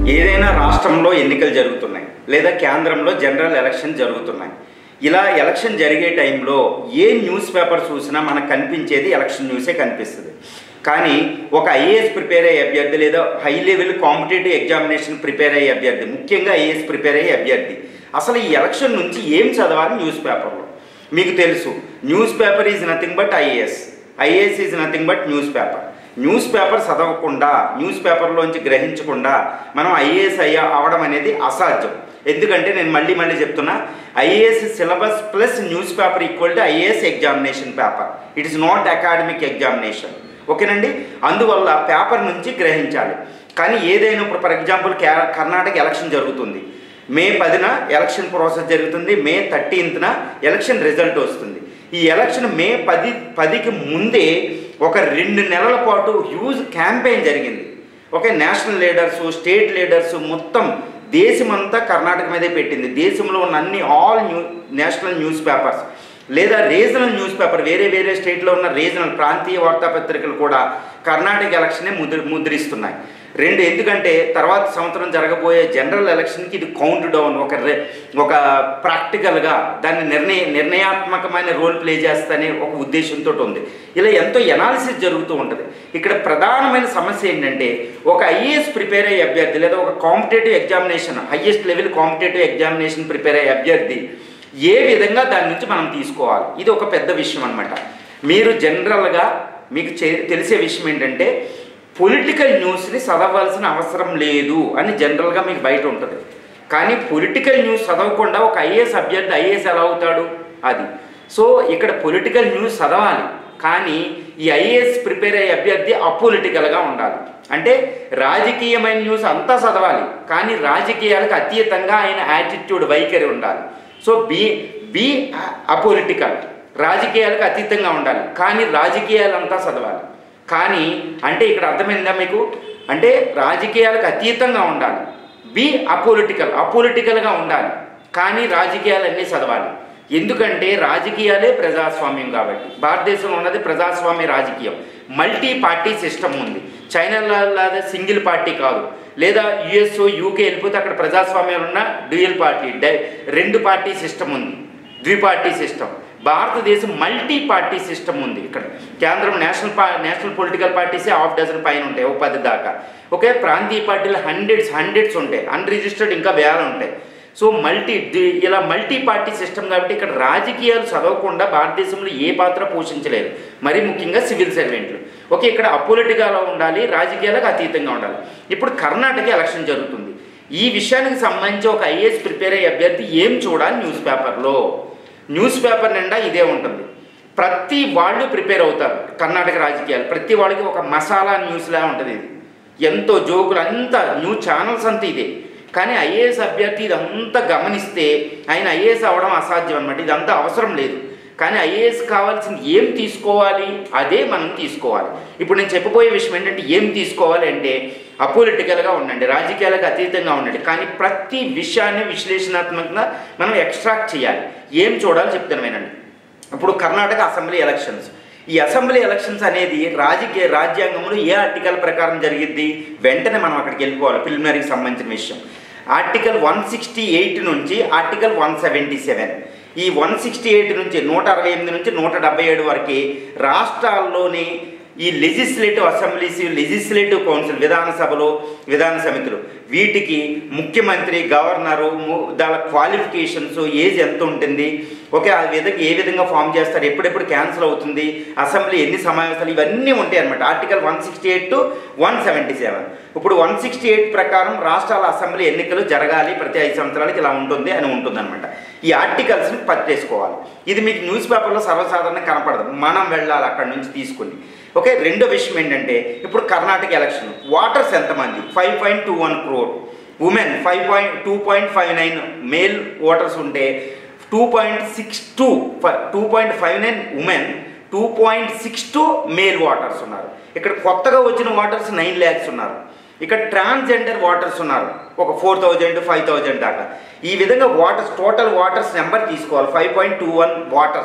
ఏదైనా రాష్ట్రంలో ఎన్నికలు జరుగుతున్నాయి లేదా కేంద్రంలో జనరల్ ఎలక్షన్ జరుగుతున్నాయి ఇలా ఎలక్షన్ జరిగే టైంలో ఏ న్యూస్ పేపర్ చూసినా మనకు కనిపించేది ఎలక్షన్ న్యూసే కనిపిస్తుంది కానీ ఒక ఐఏఎస్ ప్రిపేర్ అయ్యే అభ్యర్థి లేదా high level competitive examination prepare అయ్యే అభ్యర్థి ముఖ్యంగా ఐఏఎస్ ప్రిపేర్ అయ్యే అభ్యర్థి అసలు ఈ ఎలక్షన్ నుంచి ఏం చదవాలి న్యూస్ పేపర్లో మీకు తెలుసు newspaper is nothing but IAS IAS is nothing but newspaper newspaper చదవకుండా న్యూస్ పేపర్లోంచి గ్రహించకుండా మనం ఐఏఎస్ అయ్యా అవడం అనేది అసాధ్యం ఎందుకంటే నేను మళ్ళీ మళ్ళీ చెప్తున్నా IAS syllabus plus newspaper equal to IAS examination paper it is not academic examination ఓకేనండి అందువల్ల పేపర్ నుంచి గ్రహించాలి కానీ ఏదైనా ఇప్పుడు ఫర్ ఎగ్జాంపుల్ కే- కర్ణాటక ఎలక్షన్ జరుగుతుంది మే పదిన ఎలక్షన్ ప్రాసెస్ జరుగుతుంది మే థర్టీన్త్న ఎలక్షన్ రిజల్ట్ వస్తుంది ఈ ఎలక్షన్ మే పది పదికి ముందే ఒక రెండు నెలల పాటు హ్యూజ్ క్యాంపెయిన్ జరిగింది okay national leaders state leaders మొత్తం దేశమంతా కర్ణాటక మీదే పెట్టింది దేశంలో ఉన్న అన్ని all new national newspapers లేదా రీజనల్ న్యూస్ పేపర్ వేరే వేరే స్టేట్లో ఉన్న రీజనల్ ప్రాంతీయ వార్తాపత్రికలు కూడా కర్ణాటక ఎలక్షనే ముద్ర ముద్రిస్తున్నాయి రెండు ఎందుకంటే తర్వాత సంవత్సరం జరగబోయే జనరల్ ఎలక్షన్కి ఇది కౌంట్ డౌన్ ఒక రె- ఒక ప్రాక్టికల్గా దాన్ని నిర్ణయ నిర్ణయాత్మకమైన రోల్ ప్లే చేస్తనే ఒక ఉద్దేశంతో ఉంది ఇలా ఎంతో ఎనాలిసిస్ జరుగుతూ ఉంటుంది ఇక్కడ ప్రధానమైన సమస్య ఏంటంటే ఒక ఐఏఎస్ ప్రిపేర్ అయ్యే అభ్యర్థి లేదా ఒక competitive examination highest level competitive examination prepare అయ్యే అభ్యర్థి ఏ విధంగా దాని నుంచి మనం తీసుకోవాలి ఇది ఒక పెద్ద విషయం అనమాట మీరు జనరల్గా మీకు చే- తెలిసే విషయం ఏంటంటే పొలిటికల్ న్యూస్ని చదవాల్సిన అవసరం లేదు అని జనరల్గా మీకు బయట ఉంటుంది కానీ పొలిటికల్ న్యూస్ చదవకుండా ఒక ఐఏఎస్ అభ్యర్థి ఐఏఎస్ ఎలా అవుతాడు అది సో ఇక్కడ పొలిటికల్ న్యూస్ చదవాలి కానీ ఈ ఐఏఎస్ ప్రిపేర్ అయ్యే అభ్యర్థి అపొలిటికల్గా ఉండాలి అంటే రాజకీయమైన న్యూస్ అంతా చదవాలి కానీ రాజకీయాలకు అతీతంగా ఆయన యాటిట్యూడ్ వైఖరి ఉండాలి సో బీ బీ అపొలిటికల్ రాజకీయాలకు అతీతంగా ఉండాలి కానీ రాజకీయాలంతా చదవాలి కానీ అంటే ఇక్కడ అర్థమైందా మీకు అంటే రాజకీయాలకు అతీతంగా ఉండాలి బి అపొలిటికల్ అపొలిటికల్గా ఉండాలి కానీ రాజకీయాలన్నీ చదవాలి ఎందుకంటే రాజకీయాలే ప్రజాస్వామ్యం కాబట్టి భారతదేశంలో ఉన్నది ప్రజాస్వామ్య రాజకీయం మల్టీ పార్టీ సిస్టమ్ ఉంది చైనాలో లాగా సింగిల్ పార్టీ కాదు లేదా యుఎస్ యూకే వెళ్ళిపోతే అక్కడ ప్రజాస్వామ్యం ఉన్న డ్యూయల్ పార్టీ డై రెండు పార్టీ సిస్టమ్ ఉంది ద్విపార్టీ సిస్టమ్ భారతదేశం మల్టీ పార్టీ సిస్టమ్ ఉంది ఇక్కడ కేంద్రం నేషనల్ పా నేషనల్ పొలిటికల్ పార్టీసే హాఫ్ డజన్ పైన ఉంటాయి ఒక పది దాకా ఓకే ప్రాంతీయ పార్టీలు హండ్రెడ్స్ హండ్రెడ్స్ ఉంటాయి అన్రిజిస్టర్డ్ ఇంకా వేల ఉంటాయి సో మల్టీ ది- ఇలా మల్టీ పార్టీ సిస్టమ్ కాబట్టి ఇక్కడ రాజకీయాలు చదవకుండా భారతదేశంలో ఏ పాత్ర పోషించలేదు మరి ముఖ్యంగా సివిల్ సర్వెంట్లు ఓకే ఇక్కడ అపొలిటికల్గా ఉండాలి రాజకీయాలకు అతీతంగా ఉండాలి ఇప్పుడు కర్ణాటక ఎలక్షన్ జరుగుతుంది ఈ విషయానికి సంబంధించి ఒక ఐఏఎస్ ప్రిపేర్ అయ్యే అభ్యర్థి ఏం చూడాలి న్యూస్ పేపర్లో న్యూస్ పేపర్ నిండా ఇదే ఉంటుంది ప్రతి వాళ్ళు ప్రిపేర్ అవుతారు కర్ణాటక రాజకీయాలు ప్రతి వాళ్ళకి ఒక మసాలా న్యూస్లా ఉంటుంది ఇది ఎంతో జోకులు అంతా న్యూస్ ఛానల్స్ అంతా ఇదే కానీ ఐఏఎస్ అభ్యర్థి ఇదంతా గమనిస్తే ఆయన ఐఏఎస్ అవ్వడం అసాధ్యం అనమాట ఇదంతా అవసరం లేదు కానీ ఐఏఎస్ కావాల్సింది ఏం తీసుకోవాలి అదే మనం తీసుకోవాలి ఇప్పుడు నేను చెప్పబోయే విషయం ఏంటంటే ఏం తీసుకోవాలి అంటే అపొలిటికల్గా ఉండండి రాజకీయాలకు అతీతంగా ఉండండి కానీ ప్రతి విషయాన్ని విశ్లేషణాత్మకంగా మనం ఎక్స్ట్రాక్ట్ చేయాలి ఏం చూడాలి చెప్తాను వినండి ఇప్పుడు కర్ణాటక అసెంబ్లీ ఎలక్షన్స్ ఈ అసెంబ్లీ ఎలక్షన్స్ అనేది రాజకీయ రాజ్యాంగంలో ఏ ఆర్టికల్ ప్రకారం జరిగిద్ది వెంటనే మనం అక్కడికి వెళ్ళిపోవాలి ప్రిలిమినరీకి సంబంధించిన విషయం ఆర్టికల్ వన్ సిక్స్టీ ఎయిట్ నుంచి ఆర్టికల్ వన్ సెవెంటీ సెవెన్ ఈ వన్ సిక్స్టీ ఎయిట్ నుంచి నూట అరవై ఎనిమిది నుంచి నూట డెబ్బై ఏడు వరకు రాష్ట్రాల్లోని ఈ లెజిస్లేటివ్ అసెంబ్లీస్ లెజిస్లేటివ్ కౌన్సిల్ విధానసభలు విధాన సమితులు వీటికి ముఖ్యమంత్రి గవర్నరు ము- దాని క్వాలిఫికేషన్స్ ఏజ్ ఎంత ఉంటుంది ఓకే ఆ విధంగా ఏ విధంగా ఫామ్ చేస్తారు ఎప్పుడెప్పుడు క్యాన్సిల్ అవుతుంది అసెంబ్లీ ఎన్ని సమావేశాలు ఇవన్నీ ఉంటాయి అనమాట article one sixty eight to one seventy seven ఇప్పుడు వన్ సిక్స్టీ ఎయిట్ ప్రకారం రాష్ట్రాల అసెంబ్లీ ఎన్నికలు జరగాలి ప్రతి ఐదు సంవత్సరాలకి ఇలా ఉంటుంది అని ఉంటుందన్నమాట ఈ ఆర్టికల్స్ని పట్టేసుకోవాలి ఇది మీకు న్యూస్ పేపర్లో సర్వసాధారణంగా కనపడదు మనం వెళ్ళాలి అక్కడ నుంచి తీసుకుని ఓకే రెండో విషయం ఏంటంటే ఇప్పుడు కర్ణాటక ఎలక్షన్ వాటర్స్ ఎంతమంది five point two one crore women five point two point five nine male voters ఉంటే two point six two two point five nine women two point six two male voters ఉన్నారు ఇక్కడ కొత్తగా వచ్చిన ఓటర్స్ నైన్ ల్యాక్స్ ఉన్నారు ఇక్కడ transgender waters ఉన్నారు ఒక four thousand five thousand దాకా ఈ విధంగా వాటర్స్ టోటల్ వాటర్స్ నెంబర్ తీసుకోవాలి five point two one voters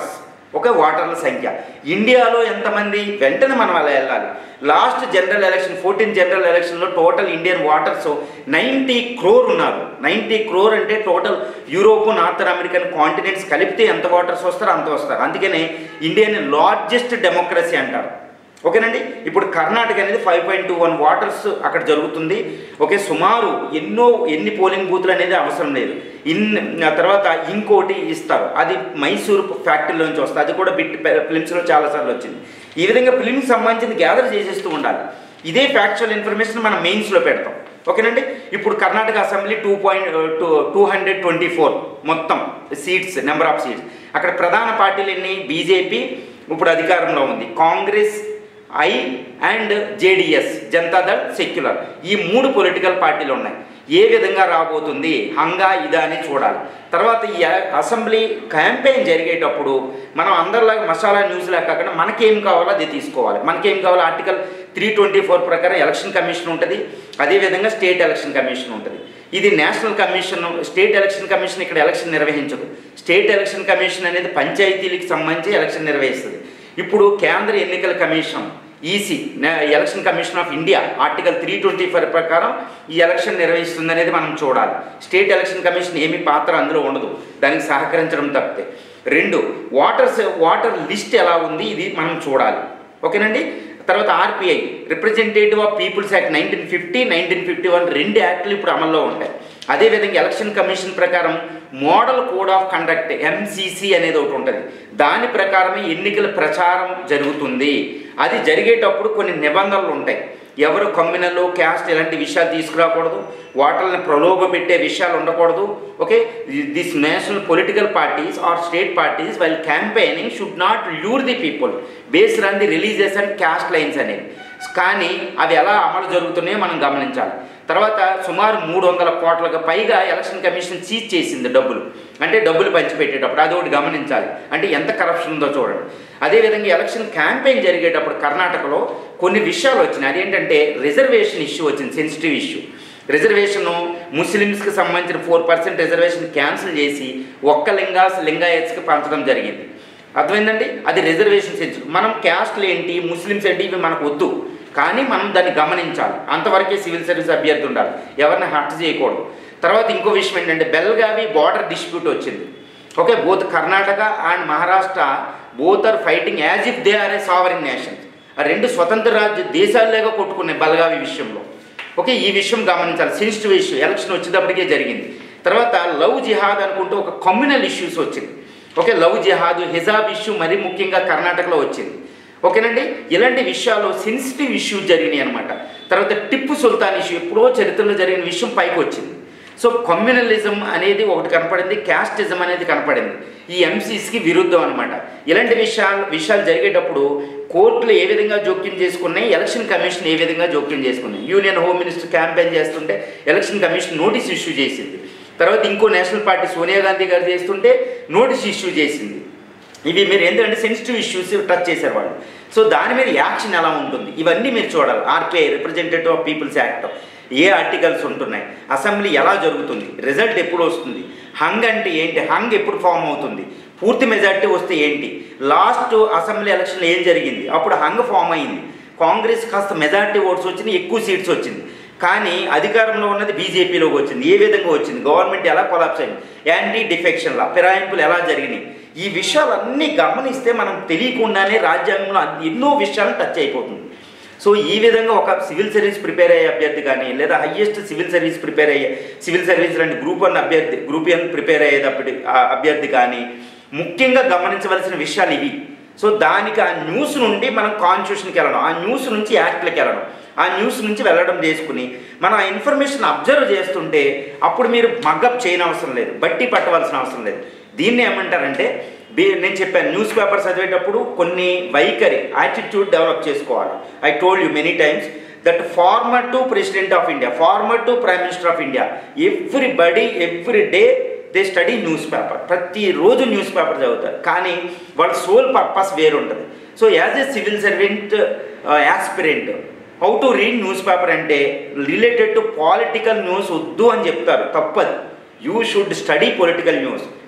ఒక ఓటర్ల సంఖ్య ఇండియాలో ఎంతమంది వెంటనే మనం అలా వెళ్ళాలి last general election fourteen general ఎలక్షన్లో total Indian voters ninety crore ఉన్నారు నైంటీ క్రోర్ అంటే total Europe North American continents కలిపితే ఎంత ఓటర్స్ వస్తారో అంత వస్తారు అందుకనే ఇండియన్ లార్జెస్ట్ డెమోక్రసీ అంటారు ఓకేనండి ఇప్పుడు కర్ణాటక అనేది five point two one voters అక్కడ జరుగుతుంది ఓకే సుమారు ఎన్నో ఎన్ని పోలింగ్ బూత్లు అనేది అవసరం లేదు ఇన్ ఆ తర్వాత ఇంకోటి ఇస్తారు అది మైసూర్ ఫ్యాక్టరీలోంచి వస్తుంది అది కూడా బిట్ ఫిలిమ్స్లో చాలాసార్లు వచ్చింది ఈ విధంగా ఫిలిమ్కి సంబంధించిన గ్యాదర్ చేసేస్తూ ఉండాలి ఇదే ఫ్యాక్చువల్ ఇన్ఫర్మేషన్ మనం మెయిన్స్లో పెడతాం ఓకేనండి ఇప్పుడు Karnataka assembly two point two two hundred twenty four మొత్తం సీట్స్ నెంబర్ ఆఫ్ సీట్స్ అక్కడ ప్రధాన పార్టీలు ఎన్ని బీజేపీ ఇప్పుడు అధికారంలో ఉంది Congress I and JDS Janata Dal secular ఈ మూడు పొలిటికల్ పార్టీలు ఉన్నాయి ఏ విధంగా రాబోతుంది హంగా ఇదా అని చూడాలి తర్వాత ఈ అసెంబ్లీ క్యాంపెయిన్ జరిగేటప్పుడు మనం అందరిలాగా మసాలా న్యూస్ లాగా కాకుండా మనకేం కావాలో అది తీసుకోవాలి మనకేం కావాలో ఆర్టికల్ త్రీ ట్వంటీ ఫోర్ ప్రకారం ఎలక్షన్ కమిషన్ ఉంటుంది అదేవిధంగా స్టేట్ ఎలక్షన్ కమిషన్ ఉంటుంది ఇది national commission state election commission ఇక్కడ ఎలక్షన్ నిర్వహించదు స్టేట్ ఎలక్షన్ కమిషన్ అనేది పంచాయతీలకు సంబంధించి ఎలక్షన్ నిర్వహిస్తుంది ఇప్పుడు కేంద్ర ఎన్నికల commission EC election commission of India article three twenty five ప్రకారం ఈ ఎలక్షన్ నిర్వహిస్తుంది అనేది మనం చూడాలి స్టేట్ ఎలక్షన్ కమిషన్ ఏమి పాత్ర అందులో ఉండదు దానికి సహకరించడం తప్పితే రెండు వాటర్స్ వాటర్ లిస్ట్ ఎలా ఉంది ఇది మనం చూడాలి ఓకేనండి తర్వాత RPI representative of people's act nineteen fifty nineteen fifty one రెండు యాక్ట్లు ఇప్పుడు అమల్లో ఉంటాయి అదేవిధంగా ఎలక్షన్ కమిషన్ ప్రకారం model code of conduct MCC అనేది ఒకటి ఉంటుంది దాని ప్రకారమే ఎన్నికల ప్రచారం జరుగుతుంది అది జరిగేటప్పుడు కొన్ని నిబంధనలు ఉంటాయి ఎవరు కమ్యూనల్ క్యాస్ట్ ఇలాంటి విషయాలు తీసుకురాకూడదు వాటర్ని ప్రలోభ పెట్టే విషయాలు ఉండకూడదు okay this national political parties or state parties while campaigning should not lure the people based on the religious and caste lines అనేవి కానీ అవి ఎలా అమలు జరుగుతున్నాయో మనం గమనించాలి తర్వాత సుమారు మూడు వందల కోట్లకు పైగా ఎలక్షన్ కమిషన్ సీజ్ చేసింది డబ్బులు అంటే డబ్బులు పంచిపెట్టేటప్పుడు అది ఒకటి గమనించాలి అంటే ఎంత కరప్షన్ ఉందో చూడండి అదేవిధంగా ఎలక్షన్ క్యాంపెయిన్ జరిగేటప్పుడు కర్ణాటకలో కొన్ని విషయాలు వచ్చినాయి అదేంటంటే రిజర్వేషన్ ఇష్యూ వచ్చింది సెన్సిటివ్ ఇష్యూ రిజర్వేషను ముస్లిమ్స్కి సంబంధించిన ఫోర్ పర్సెంట్ రిజర్వేషన్ క్యాన్సిల్ చేసి ఒక్క లింగాస్ లింగాయత్స్కి పంచడం జరిగింది అర్థమైందండి అది రిజర్వేషన్ సెన్సిటివ్ మనం క్యాస్ట్లు ఏంటి ముస్లిమ్స్ ఏంటి ఇవి మనకు వద్దు కానీ మనం దాన్ని గమనించాలి అంతవరకే సివిల్ సర్వీస్ అభ్యర్థి ఉండాలి ఎవరిని హర్ట్ చేయకూడదు తర్వాత ఇంకో విషయం ఏంటంటే బెల్గావి బార్డర్ డిస్ప్యూట్ వచ్చింది okay both Karnataka and Maharashtra both are fighting as if they are a sovereign nations ఆ రెండు స్వతంత్ర రాజ్య దేశాల్లోగా కొట్టుకున్నాయి బెల్గావి విషయంలో ఓకే ఈ విషయం గమనించాలి సెన్సిటివ్ ఇష్యూ ఎలక్షన్ వచ్చేటప్పటికే జరిగింది తర్వాత లవ్ జిహాద్ అనుకుంటూ ఒక కమ్యూనల్ ఇష్యూస్ వచ్చింది okay love jihad hijab issue మరీ ముఖ్యంగా కర్ణాటకలో వచ్చింది ఓకేనండి ఇలాంటి విషయాలు సెన్సిటివ్ ఇష్యూస్ జరిగినాయి అనమాట తర్వాత టిప్పు సుల్తాన్ ఇష్యూ ఎప్పుడో చరిత్రలో జరిగిన విషయం పైకి వచ్చింది సో కమ్యూనలిజం అనేది ఒకటి కనపడింది క్యాస్టిజం అనేది కనపడింది ఈ ఎంసీస్కి విరుద్ధం అనమాట ఇలాంటి విషయాలు విషయాలు జరిగేటప్పుడు కోర్టులు ఏ విధంగా జోక్యం చేసుకున్నాయి ఎలక్షన్ కమిషన్ ఏ విధంగా జోక్యం చేసుకున్నాయి యూనియన్ హోమ్ మినిస్టర్ క్యాంపెయిన్ చేస్తుంటే ఎలక్షన్ కమిషన్ నోటీస్ ఇష్యూ చేసింది తర్వాత ఇంకో నేషనల్ పార్టీ సోనియా గాంధీ గారు చేస్తుంటే నోటీస్ ఇష్యూ చేసింది ఇవి మీరు ఎందుకంటే సెన్సిటివ్ ఇష్యూస్ టచ్ చేశారు వాళ్ళు సో దాని మీద యాక్షన్ ఎలా ఉంటుంది ఇవన్నీ మీరు చూడాలి RPI representative of people's act ఏ ఆర్టికల్స్ ఉంటున్నాయి అసెంబ్లీ ఎలా జరుగుతుంది రిజల్ట్ ఎప్పుడు వస్తుంది హంగ్ అంటే ఏంటి హంగ్ ఎప్పుడు ఫామ్ అవుతుంది పూర్తి మెజార్టీ వస్తే ఏంటి లాస్ట్ అసెంబ్లీ ఎలక్షన్లో ఏం జరిగింది అప్పుడు హంగ్ ఫామ్ అయింది కాంగ్రెస్ కాస్త మెజార్టీ ఓట్స్ వచ్చింది ఎక్కువ సీట్స్ వచ్చింది కానీ అధికారంలో ఉన్నది బీజేపీలోకి వచ్చింది ఏ విధంగా వచ్చింది గవర్నమెంట్ ఎలా కొలాప్స్ అయింది యాంటీ డిఫెక్షన్ల ఫిరాయింపులు ఎలా జరిగినాయి ఈ విషయాలన్నీ గమనిస్తే మనం తెలియకుండానే రాజ్యాంగంలో ఎన్నో విషయాలు టచ్ అయిపోతుంది సో ఈ విధంగా ఒక సివిల్ సర్వీస్ ప్రిపేర్ అయ్యే అభ్యర్థి కానీ లేదా హయ్యెస్ట్ సివిల్ సర్వీస్ ప్రిపేర్ అయ్యే సివిల్ సర్వీస్ లాంటి గ్రూప్ వన్ అభ్యర్థి గ్రూప్ ఎన్ ప్రిపేర్ అయ్యేటప్పటి ఆ అభ్యర్థి కానీ ముఖ్యంగా గమనించవలసిన విషయాలు ఇవి సో దానికి ఆ న్యూస్ నుండి మనం కాన్స్టిట్యూషన్కి వెళ్ళడం ఆ న్యూస్ నుంచి యాక్ట్లకి వెళ్ళడం ఆ న్యూస్ నుంచి వెళ్ళడం చేసుకుని మనం ఆ ఇన్ఫర్మేషన్ అబ్జర్వ్ చేస్తుంటే అప్పుడు మీరు మగ్గప్ చేయనవసరం లేదు బట్టి పట్టవలసిన అవసరం లేదు దీన్ని ఏమంటారంటే బి నేను చెప్పాను న్యూస్ పేపర్ చదివేటప్పుడు కొన్ని వైఖరి యాటిట్యూడ్ డెవలప్ చేసుకోవాలి I told you many times that former to president of India former to prime minister of India everybody every day they study newspaper ప్రతిరోజు న్యూస్ పేపర్ చదువుతారు కానీ వాళ్ళ సోల్ పర్పస్ వేరు ఉంటుంది so as a civil servant aspirant how to read newspaper అంటే related to political news వద్దు అని చెప్తారు తప్పది you should study political news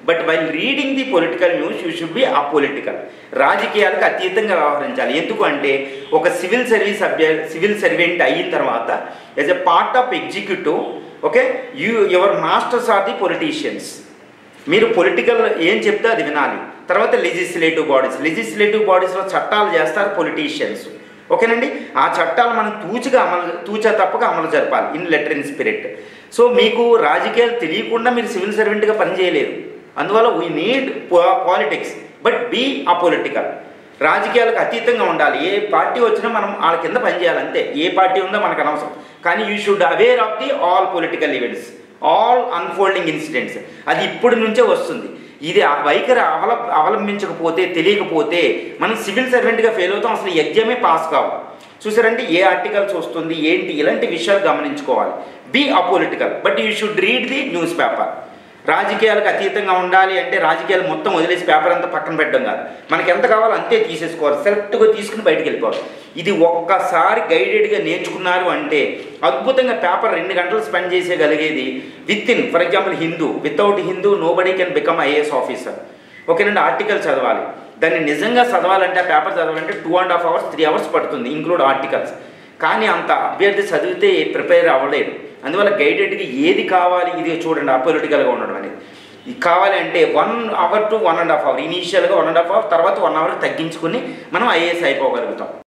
but while reading the political news you should be apolitical రాజకీయాలకు అతీతంగా వ్యవహరించాలి ఎందుకు అంటే ఒక సివిల్ సర్వీస్ అభ్య సివిల్ సర్వెంట్ అయిన తర్వాత as a part of executive okay you your masters are the politicians మీరు పొలిటికల్ ఏం చెప్తే అది వినాలి తర్వాత లెజిస్లేటివ్ బాడీస్ లెజిస్లేటివ్ బాడీస్లో చట్టాలు చేస్తారు పొలిటీషియన్స్ ఓకేనండి ఆ చట్టాలు మనం తూచిగా అమలు తూచా తప్పగా అమలు జరపాలి in letter in spirit so మీకు రాజకీయాలు తెలియకుండా మీరు సివిల్ సర్వెంట్గా పనిచేయలేరు అందువల్ల we need politics but be apolitical రాజకీయాలకు అతీతంగా ఉండాలి ఏ పార్టీ వచ్చినా మనం వాళ్ళ కింద పనిచేయాలి అంతే ఏ పార్టీ ఉందో మనకు అనవసరం కానీ you should aware of the all political events all unfolding incidents అది ఇప్పటి నుంచే వస్తుంది ఇది ఆ వైఖరి అవల అవలంబించకపోతే తెలియకపోతే మనం సివిల్ సర్వెంట్గా ఫెయిల్ అవుతాం అసలు ఎగ్జామే పాస్ కావు చూసారంటే ఏ ఆర్టికల్స్ వస్తుంది ఏంటి ఇలాంటి విషయాలు గమనించుకోవాలి be apolitical but you should read the newspaper రాజకీయాలకు అతీతంగా ఉండాలి అంటే రాజకీయాలు మొత్తం వదిలేసి పేపర్ అంతా పక్కన పెట్టడం కాదు మనకి ఎంత కావాలో అంతే తీసేసుకోవాలి సెలెక్ట్గా తీసుకుని బయటకు వెళ్ళిపోవాలి ఇది ఒక్కసారి గైడెడ్గా నేర్చుకున్నారు అంటే అద్భుతంగా పేపర్ రెండు గంటలు స్పెండ్ చేసేయగలిగేది with in for example Hindu without Hindu nobody can become IAS officer ఓకేనండి ఆర్టికల్ చదవాలి దాన్ని నిజంగా చదవాలంటే ఆ పేపర్ చదవాలంటే two and half hours three hours పడుతుంది ఇంక్లూడ్ ఆర్టికల్స్ కానీ అంత అభ్యర్థి చదివితే ప్రిపేర్ అవ్వలేదు అందువల్ల గైడెడ్గా ఏది కావాలి ఇది చూడండి అపొలిటికల్గా ఉండడం అనేది ఇది కావాలి అంటే one hour to one and half hour ఇనీషియల్గా వన్ అండ్ హాఫ్ అవర్ తర్వాత వన్ అవర్ తగ్గించుకుని మనం ఐఏఎస్ అయిపోగలుగుతాం